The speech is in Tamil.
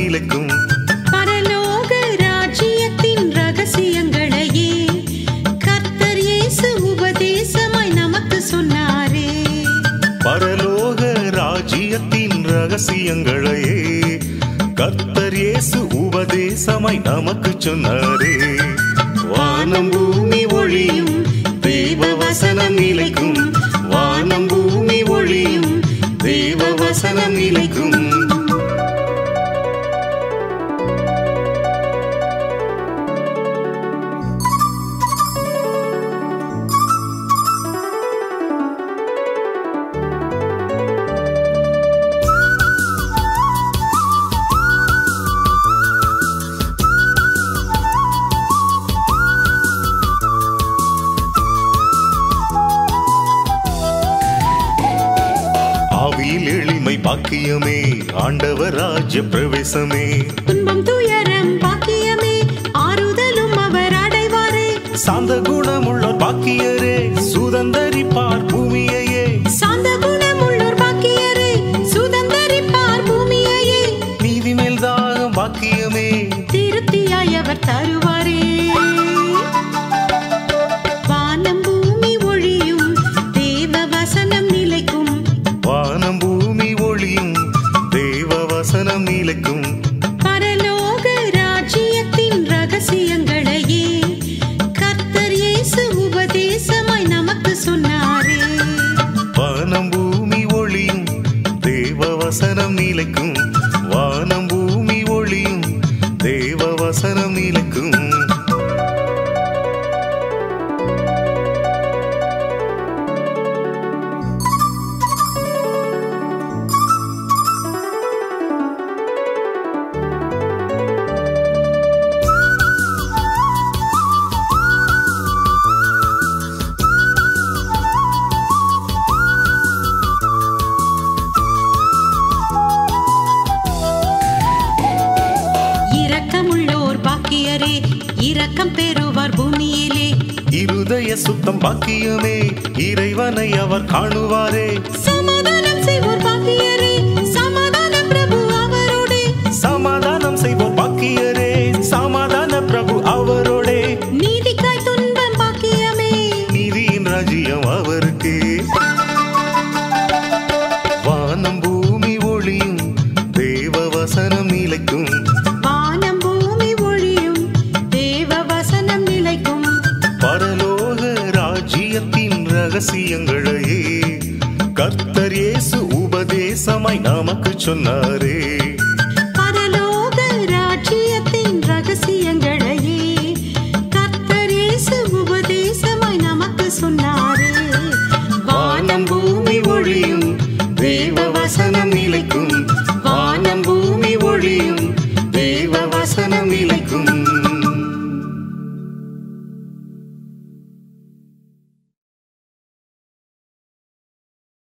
நிலைக்கும் பரலோக ராஜ்யத்தின் ரகசியங்களையே கர்த்தர் இயேசு உபதேசமாய் நமக்கு சொன்னாரே பரலோக ராஜ்யத்தின் ரகசியங்களையே கர்த்தர் இயேசு உபதேசமாய் நமக்கு சொன்னாரே வானம் பூமி ஒளியும் தேவ வசனம் நிலைக்கும் வானம் பூமி ஒளியும் தேவ வசனம் நிலைக்கும் ஆவியில் எளிமை பாக்கியமே ஆண்டவர் ராஜ்ய பிரவேசமே துன்பம் துயரம் பாக்கியமே ஆறுதலும் அவர் அடைவாரே சாந்த குணமுள்ள பாக்கியரே சுதந்தரிப்பார் பூமியையே சாந்த குணமுள்ளோர் பாக்கியரே சுதந்தரிப்பார் பூமியையே நீதி மேல் தாகம் பாக்கியமே திருப்தியாய் அவர் தருவாரே வானம் பூமி ஒழியும் தேவ வசனம் நிலைக்கும் வானம் பூமி ஒளியும் தேவ வசனம் நிலைக்கும் பரலோக ராஜ்யத்தின் ரகசியங்களையே கர்த்தர் இயேசு உபதேசமாய் நமக்கு சொன்னாரே வானம் பூமி ஒளியும் தேவ வசனம் நிலைக்கும் வானம் பூமி ஒளியும் தேவ வசனம் நிலைக்கும் இரக்கமுள்ளோர் பாக்கியரே இரக்கம் பெறுவார் பூமியிலே இருதய சுத்தம் பாக்கியமே இறைவனை அவர் காணுவாரே சமாதானம் செய்வோர் பாக்கியரே சமாதான பிரபு அவரோடே சமாதானம் செய்வோர் பாக்கியரே சமாதான பிரபு அவரோடே நீதிக்காய் துன்பம் பாக்கியமே நீதியின் ராஜ்யம் அவருக்கு வானம் பூமி ஒளியும் தேவ வசனம் நிலைக்கும் வானம் பூமி ஒழியும் தேவ வசனம் நிலைக்கும் பரலோக ராஜ்யத்தின் ரகசியங்களையே கர்த்தர் இயேசு உபதேசமாய் நமக்கு சொன்னாரே பரலோக ராஜ்யத்தின் ரகசியங்களையே கர்த்தர் இயேசு உபதேசமாய் நமக்கு சொன்னாரே வானம் பூமி ஒளியும் தேவ வசனம் நிலைக்கும் வானம் பூமி ஒளியும் தேவ வசனம் நிலைக்கும்